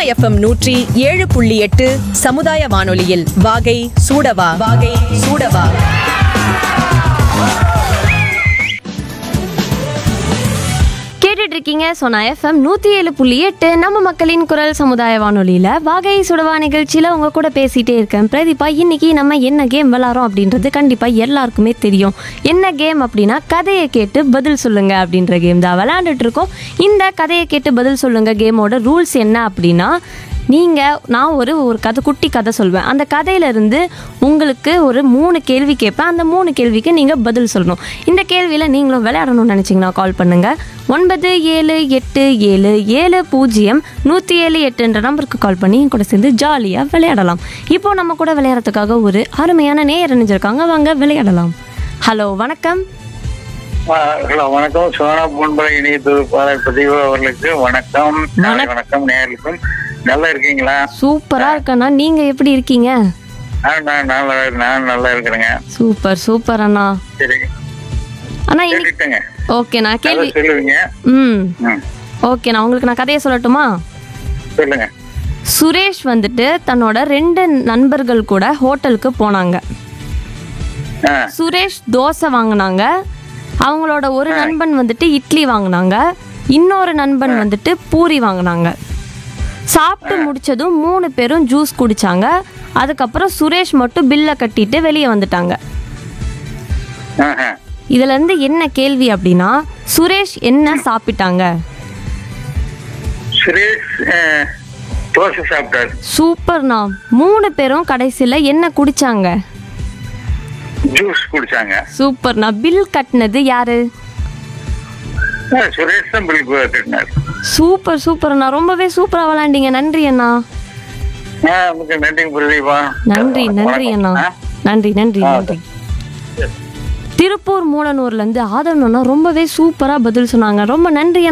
FM நூற்றி ஏழு புள்ளி எட்டு சமுதாய வானொலியில் வாகை சூடவா வாகை சூடவா கேட்டுட்டு இருக்கீங்க சோனா எஃப்எம் நூற்றி ஏழு புள்ளி எட்டு நம்ம மக்களின் குரல் சமுதாய வானொலியில் வாகை சுடவா நிகழ்ச்சியில் உங்க கூட பேசிகிட்டே இருக்கேன் பிரதீபா இன்னைக்கு நம்ம என்ன கேம் விளாட்றோம் அப்படின்றது கண்டிப்பாக எல்லாருக்குமே தெரியும் என்ன கேம் அப்படின்னா கதையை கேட்டு பதில் சொல்லுங்க அப்படின்ற கேம் தான் விளையாண்டுட்டு இருக்கோம் இந்த கதையை கேட்டு பதில் சொல்லுங்க கேமோட ரூல்ஸ் என்ன அப்படின்னா நீங்கள் நான் ஒரு ஒரு கதை குட்டி கதை சொல்வேன் அந்த கதையிலேருந்து உங்களுக்கு ஒரு மூணு கேள்வி கேட்பேன் அந்த மூணு கேள்விக்கு நீங்கள் பதில் சொல்லணும் இந்த கேள்வியில் நீங்களும் விளையாடணும்னு நினச்சிங்கன்னா கால் பண்ணுங்கள் ஒன்பது ஏழு எட்டு ஏழு ஏழு பூஜ்ஜியம் நூற்றி ஏழு எட்டுன்ற நம்பருக்கு கால் பண்ணி என் கூட சேர்ந்து ஜாலியாக விளையாடலாம் இப்போ நம்ம கூட விளையாடுறதுக்காக ஒரு அருமையான நேயர் இணைஞ்சிருக்காங்க வாங்க விளையாடலாம் ஹலோ வணக்கம் ஆ, ஹலோ வணக்கம் சோனா பொன்பலை இணைய தொகுப்பாளர் பதிவு அவர்களுக்கு வணக்கம் நாளை வணக்கம் நேர்களுக்கும் நல்லா இருக்கீங்களா சூப்பராக இருக்கண்ணா நீங்கள் எப்படி இருக்கீங்க ஆ, நான் நல்லா நான் நல்லா இருக்கிறேங்க சூப்பர் சூப்பர் அண்ணா சரி அண்ணா இன்னைக்கு கேட்டுட்டேங்க ஓகேண்ணா நல்லா கேள்வி சொல்லுவீங்க ம் ம் ஓகே நான் உங்களுக்கு நான் கதையை சொல்லட்டுமா சொல்லுங்க சுரேஷ் வந்துட்டு தன்னோட ரெண்டு நண்பர்கள் கூட ஹோட்டலுக்கு போனாங்க ஆ சுரேஷ் தோசை வாங்கினாங்க அவங்களோட ஒரு நண்பன் வந்துட்டு இட்லி வாங்கினாங்க இன்னொரு நண்பன் வந்துட்டு பூரி வாங்கினாங்க சாப்பிட்டு முடிச்சதும் மூணு பேரும் ஜூஸ் குடிச்சாங்க அதுக்கப்புறம் சுரேஷ் மட்டும் பில்லை கட்டிட்டு வெளியே வந்துட்டாங்க ஆஹா. இதுல இருந்து என்ன கேள்வி அப்படின்னா சுரேஷ் என்ன சாப்பிட்டாங்க சுரேஷ் ஆ, தோசை சாப்பிட்டாரு சூப்பர்ண்ணா மூணு பேரும் கடைசியில் என்ன குடிச்சாங்க ஜூஸ் குடிச்சாங்க சூப்பர்ண்ணா பில் கட்டினது யாரு ஆ, சுரேஷ் தான் பில் கட்டினார் சூப்பர் சூப்பர்ண்ணா ரொம்பவே சூப்பராக விளாண்டீங்க நன்றி அண்ணா ஆ மிக்க நன்றிங்க பிரதீபா நன்றி நன்றி அண்ணா ஆ, நன்றி நன்றி நன்றி திருப்பூர் மூலனூர்லேருந்து ஆதரணுன்னா ரொம்பவே சூப்பராக பதில் சொன்னாங்க ரொம்ப நன்றி